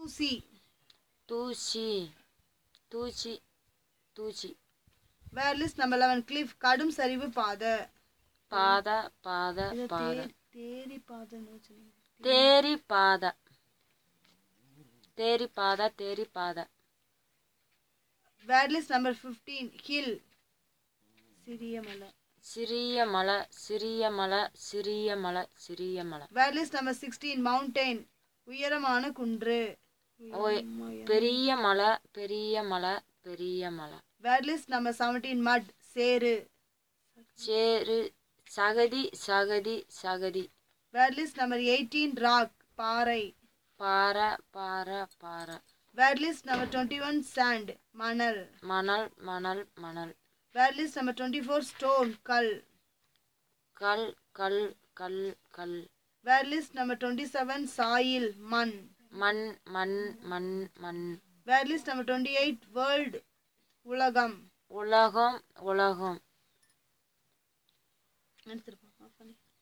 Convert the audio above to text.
தூசி தூசி தூசி தூசி word list number eleven cliff கடும் சரிவு பாதை பாத பாத இதை பாத தே- தேரி பாதைன்னு வச்சுருங்க தேரி பாத தேரி பாத தேரி பாத word list number fifteen hill சிறிய மலை சிறிய மலை சிறிய மலை சிறிய மலை சிறிய மலை word list number sixteen mountain உயரமான குன்று ஓய் பெரிய மலை பெரிய மலை பெரிய மலை வேர்ட் லிஸ்ட் நம்பர் செவன்டீன் மட் சேரு சேரு சகதி சகதி சகதி word list number eighteen rock பாறை பாறை பாறை பாறை word list number twenty one sand மணல் மணல் மணல் மணல் word list number twenty four stone கல் கல் கல் கல் கல் word list number twenty seven soil மண் மண் மண் மண் மண் word list number twenty eight world உலகம் உலகம் உலகம் எடுத்துருப்போம்